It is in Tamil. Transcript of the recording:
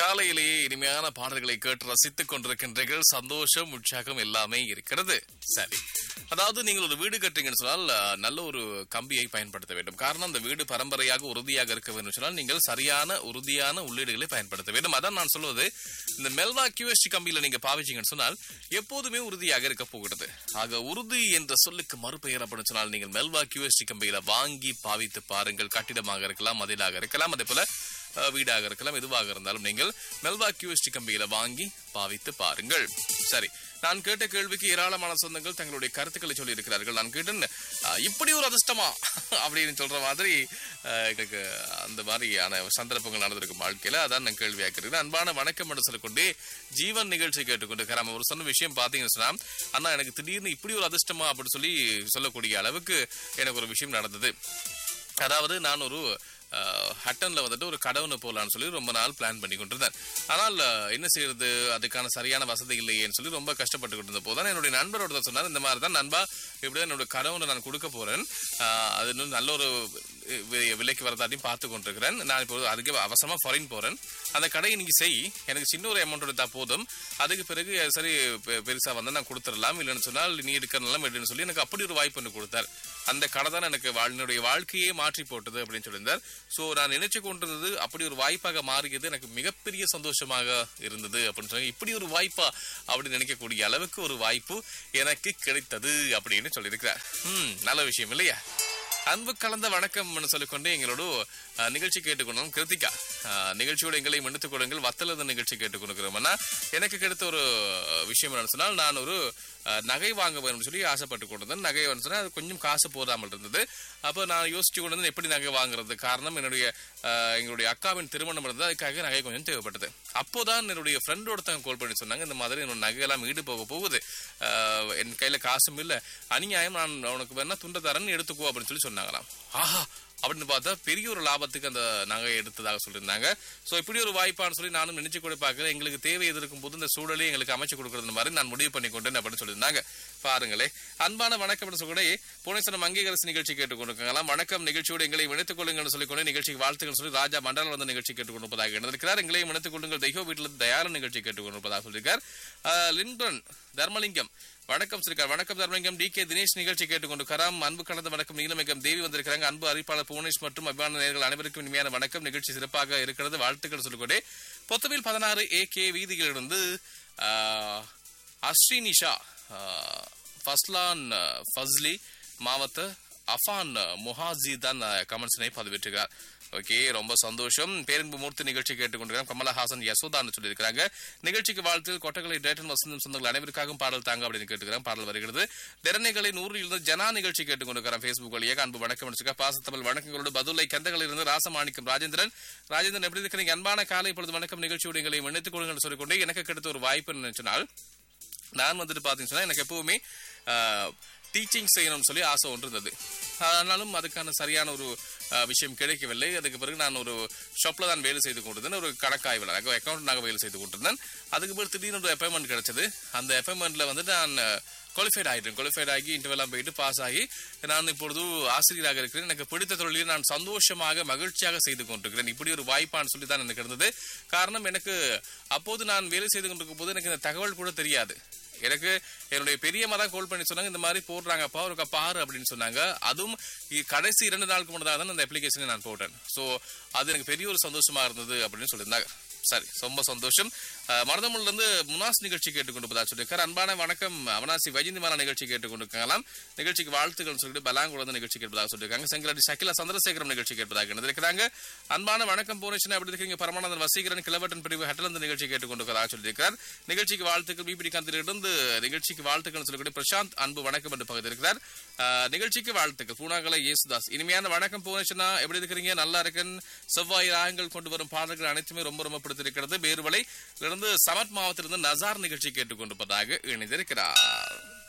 காலையிலேயே இனிமையான பாடல்களை கேட்டு ரசித்துக் கொண்டிருக்கின்றீர்கள் சந்தோஷம் உற்சாகம் எல்லாமே இருக்கிறது சரி அதாவது நீங்கள் ஒரு வீடு கட்டுறீங்கன்னு சொன்னால் அஹ், நல்ல ஒரு கம்பியை பயன்படுத்த வேண்டும் காரணம் அந்த வீடு பரம்பரையாக உறுதியாக இருக்க வேண்டும் சொன்னால் நீங்கள் சரியான உறுதியான உள்ளீடுகளை பயன்படுத்த வேண்டும் அதான் நான் சொல்வது இந்த மெல்வா கியூஎஸ்டி கம்பியில நீங்க பாவிச்சீங்கன்னு சொன்னால் எப்போதுமே உறுதியாக இருக்க போகிறது ஆக உறுதி என்ற சொல்லுக்கு மறுபெயர் அப்படின்னு சொன்னால் நீங்கள் மெல்வா கியூஎஸ்டி கம்பியில வாங்கி பாவித்து பாருங்கள் கட்டிடமாக இருக்கலாம் மதிலாக இருக்கலாம் அதே போல அஹ், வீடாக இருக்கலாம் எதுவாக இருந்தாலும் நீங்கள் மெல்வா கியூஎஸ்டி கம்பியில வாங்கி பாவித்து பாருங்கள் சரி நான் கேட்ட கேள்விக்கு ஏராளமான சொந்தங்கள் தங்களுடைய கருத்துக்களை சொல்லி இருக்கிறார்கள் நான் கேட்டேன் அஹ், இப்படி ஒரு அதிர்ஷ்டமா அப்படின்னு சொல்ற மாதிரி அஹ், எனக்கு அந்த மாதிரியான சந்தர்ப்பங்கள் நடந்திருக்கும் வாழ்க்கையில அதான் நான் கேள்வியாக இருக்கிறேன் அன்பான வணக்கம் என்று சொல்லிக்கொண்டே ஜீவன் நிகழ்ச்சி கேட்டுக்கொண்டு இருக்கிறாம ஒரு சொன்ன விஷயம் பார்த்தீங்கன்னு சொன்னா அண்ணா எனக்கு திடீர்னு இப்படி ஒரு அதிர்ஷ்டமா அப்படின்னு சொல்லி சொல்லக்கூடிய அளவுக்கு எனக்கு ஒரு விஷயம் நடந்தது அதாவது நான் ஒரு அஹ், ஹட்டன்ல வந்துட்டு ஒரு கடவுனை போலான்னு சொல்லி ரொம்ப நாள் பிளான் பண்ணி கொண்டிருந்தேன் ஆனால் அஹ், என்ன செய்யறது அதுக்கான சரியான வசதி இல்லையேன்னு சொல்லி ரொம்ப கஷ்டப்பட்டு கொண்டிருந்த போது தான் என்னுடைய நண்பரோட தான் சொன்னார் இந்த மாதிரி தான் நண்பா இப்படிதான் என்னோட கடவுனை நான் கொடுக்க போறேன் அஹ், அது இன்னும் நல்ல ஒரு வி- விலைக்கு வரதாட்டியும் பார்த்து கொண்டிருக்கிறேன் நான் இப்போ அதுக்கு அவசரமா ஃபாரின் போறேன் அந்த கடையை நீங்க செய் எனக்கு சின்ன ஒரு அமௌண்ட் எடுத்தா போதும் அதுக்கு பிறகு அஹ், சரி பெ- பெருசா வந்து நான் கொடுத்துடலாம் இல்லைன்னு சொன்னால் நீ எடுக்கிறனால எடுன்னு சொல்லி எனக்கு அப்படி ஒரு வாய்ப்பு ஒன்று கொடுத்தார் அந்த கடை தான் எனக்கு வாழ்- என்னுடைய வாழ்க்கையே மாற்றி போட்டது அப்படின்னு சொல்லியிருந்தார் ஸோ நான் நினைச்சு கொண்டிருந்தது அப்படி ஒரு வாய்ப்பாக மாறியது எனக்கு மிகப்பெரிய சந்தோஷமாக இருந்தது அப்படின்னு சொல்லி இப்படி ஒரு வாய்ப்பா அப்படின்னு நினைக்கக்கூடிய அளவுக்கு ஒரு வாய்ப்பு எனக்கு கிடைத்தது அப்படின்னு சொல்லியிருக்கிறார் ம் நல்ல விஷயம் இல்லையா அன்பு கலந்த வணக்கம்னு சொல்லிக்கொண்டு எங்களோட அஹ், நிகழ்ச்சி கேட்டுக்கொண்டோம் கிருத்திகா அஹ், நிகழ்ச்சியோட எங்களையும் எடுத்துக் கொடுங்கள் வத்தல இந்த நிகழ்ச்சி கேட்டுக்கொண்டிருக்கிறோம்னா எனக்கு கிடைத்த ஒரு அஹ், விஷயம் என்னன்னு சொன்னால் நான் ஒரு அஹ், நகை வாங்க வேணும்னு சொல்லி ஆசைப்பட்டு கொண்டிருந்தேன் நகை வந்து சொன்னால் அது கொஞ்சம் காசு போதாமல் இருந்தது அப்போ நான் யோசிச்சு கொண்டு வந்து எப்படி நகை வாங்குறது காரணம் என்னுடைய அஹ், எங்களுடைய அக்காவின் திருமணம் இருந்தது அதுக்காக நகை கொஞ்சம் தேவைப்பட்டது அப்போதான் என்னுடைய ஃப்ரெண்ட் ஒருத்தவங்க கால் பண்ணி சொன்னாங்க இந்த மாதிரி என்னோட நகையெல்லாம் ஈடு போக போகுது அஹ், என் கையில காசும் இல்ல அநியாயம் நான் உனக்கு வேணா துண்ட தரேன்னு எடுத்துக்கோ அப்படின்னு சொல்லி சொன்னாங்களாம் ஆஹா அப்படின்னு பார்த்தா பெரிய ஒரு லாபத்துக்கு அந்த நகையை எடுத்ததாக சொல்லியிருந்தாங்க சோ இப்படி ஒரு வாய்ப்பான்னு சொல்லி நானும் நினைச்சு கூட பார்க்கல எங்களுக்கு தேவை எதிர்க்கும் போது இந்த சூழலை எங்களுக்கு அமைச்சு கொடுக்கறது மாதிரி நான் முடிவு பண்ணி கொண்டேன் அப்படின்னு சொல்லியிருந்தாங்க பாருங்களே அன்பான வணக்கம் என்று சொல்லி புனேஸ்வரம் அங்கீகரசு நிகழ்ச்சி கேட்டுக்கொண்டிருக்கலாம் வணக்கம் நிகழ்ச்சியோடு எங்களை இணைத்துக் கொள்ளுங்கள் சொல்லிக்கொண்டு நிகழ்ச்சிக்கு வாழ்த்துக்கள் சொல்லி ராஜா மண்டலம் வந்து நிகழ்ச்சி கேட்டுக்கொண்டிருப்பதாக இருந்திருக்கிறார் எங்களையும் இணைத்துக் கொள்ளுங்கள் தெய்வ வீட்டில் தயார நிகழ்ச்சி கேட்டுக்கொண்டிருப்பதாக சொல்லியிருக்கார் ஆஹ், லிண்டன் தர்மலிங்கம் வணக்கம் சிறுக்கார் வணக்கம் தர்மலிங்கம் டி கே தினேஷ் நிகழ்ச்சி கேட்டுக்கொண்டு கராம் அன்பு கலந்த வணக்கம் நீலமேகம் தேவி வந்திருக்கிறாங்க அன்பு அறிவிப்பாளர் புவனேஷ் மற்றும் அபிமான நேர்கள் அனைவருக்கும் இனிமையான வணக்கம் நிகழ்ச்சி சிறப்பாக இருக்கிறது வாழ்த்துக்கள் சொல்லிக்கொண்டே பொத்தவில் பதினாறு ஏ கே வீதிகளிலிருந்து ஆஹ், அஸ்ரீனிஷா ஆஹ், ஃபஸ்லான் ஆஹ், ஃபஸ்லி மாவட்ட அஃபான் முஹாஜி தான் கமெண்ட்ஸினை பதிவிட்டிருக்கிறார் ஓகே ரொம்ப சந்தோஷம் பேரன்பு மூர்த்தி நிகழ்ச்சி கேட்டுக்கொண்டிருக்கிறோம் கமலஹாசன் யசோதான்னு சொல்லியிருக்காங்க நிகழ்ச்சிக்கு வாழ்த்தில் கொட்டகலை டேட்டன் வசந்தம் சொந்தங்கள் அனைவருக்காகவும் பாடல் தாங்க அப்படின்னு கேட்டுக்கிறோம் பாடல் வருகிறது திறனைகளை நூறில் இருந்து ஜனா நிகழ்ச்சி கேட்டுக்கொண்டிருக்கிறோம் ஃபேஸ்புக் வழியாக அன்பு வணக்கம் வச்சிருக்கா பாசத்தமிழ் வணக்கங்களோடு பதுலை கந்தகளில் இருந்து ராசமாணிக்கம் ராஜேந்திரன் ராஜேந்திரன் எப்படி இருக்கிறீங்க அன்பான காலை பொழுது வணக்கம் நிகழ்ச்சியோடு எங்களை இணைத்துக் கொள்ளுங்கள் சொல்லிக்கொண்டே எனக்கு கிடைத்த ஒரு வாய்ப்பு நினைச்சினால் நான் வந்துட்டு பார்த்தீங்கன்னு சொன்னா எனக்கு எப்பவுமே டீச்சிங் செய்யணும்னு சொல்லி ஆசை ஒன்று இருந்தது ஆனாலும் அதுக்கான சரியான ஒரு ஆஹ், விஷயம் கிடைக்கவில்லை அதுக்கு பிறகு நான் ஒரு ஷாப்ல தான் வேலை செய்து கொண்டிருந்தேன் ஒரு கணக்காய்வாளர் அக்கௌண்டன்டாக வேலை செய்து கொண்டிருந்தேன் அதுக்கு பிறகு திடீர்னு ஒரு அப்பாயின்மெண்ட் கிடைச்சது அந்த அப்பாயின்மெண்ட்ல வந்து நான் குவாலிஃபைட் ஆகிட்டேன் குவாலிஃபைட் ஆகி இன்டர்வெல்லாம் போயிட்டு பாஸ் ஆகி நான் இப்பொழுது ஆசிரியராக இருக்கிறேன் எனக்கு பிடித்த தொழிலை நான் சந்தோஷமாக மகிழ்ச்சியாக செய்து கொண்டிருக்கிறேன் இப்படி ஒரு வாய்ப்பான்னு சொல்லி தான் எனக்கு இருந்தது காரணம் எனக்கு அப்போது நான் வேலை செய்து கொண்டிருக்கும் போது எனக்கு இந்த தகவல் கூட தெரியாது எனக்கு என்னுடைய பெரியம்மா தான் கால் பண்ணி சொன்னாங்க இந்த மாதிரி போடுறாங்கப்பா ஒரு பாரு அப்படின்னு சொன்னாங்க அதுவும் இ- கடைசி இரண்டு நாளுக்கு முன்னதாக தான் அந்த அப்ளிகேஷனை நான் போட்டேன் ஸோ அது எனக்கு பெரிய ஒரு சந்தோஷமா இருந்தது அப்படின்னு சொல்லியிருந்தாங்க சரி ரொம்ப சந்தோஷம் அஹ், மருதமுல்ல இருந்து முனாஸ் நிகழ்ச்சி கேட்டுக்கொண்டு சொல்லியிருக்கார் அன்பான வணக்கம் அவனாசி வைஜந்திமாலா நிகழ்ச்சி கேட்டுக்கொண்டிருக்கலாம் நிகழ்ச்சிக்கு வாழ்த்துக்கள் சொல்லிட்டு பலாங்குளம் வந்து நிகழ்ச்சி கேட்பதாக சொல்லியிருக்காங்க செங்கலடி சகிலா சந்திரசேகரம் நிகழ்ச்சி கேட்பதாக இருந்திருக்கிறாங்க அன்பான வணக்கம் பூனேஷன் எப்படி இருக்கீங்க பரமானந்தன் வசீகரன் கிளவட்டன் பிரிவு ஹட்டலந்து நிகழ்ச்சி கேட்டுக்கொண்டிருக்கிறதாக சொல்லியிருக்கிறார் நிகழ்ச்சிக்கு வாழ்த்துக்கள் பிபிடி காந்திலிருந்து நிகழ்ச்சிக்கு வாழ்த்துக்கள் சொல்லக்கூடிய பிரசாந்த் அன்பு வணக்கம் என்று பகிர்ந்திருக்கிறார் அஹ், நிகழ்ச்சிக்கு வாழ்த்துக்கள் பூனாகலை இயேசுதாஸ் இனிமையான வணக்கம் பூனேஷனா எப்படி இருக்கிறீங்க நல்லா இருக்கேன் செவ்வாய் ராகங்கள் கொண்டு வரும் பாடல்கள் அனைத்துமே ரொம்ப ரொம்ப பிடித்திருக்கிறது பேருவலை இருந்து சமத் மாவட்டத்திலிருந்து நசார் நிகழ்ச்சி கேட்டுக்கொண்டிருப்பதாக இணைந்திருக்கிறார்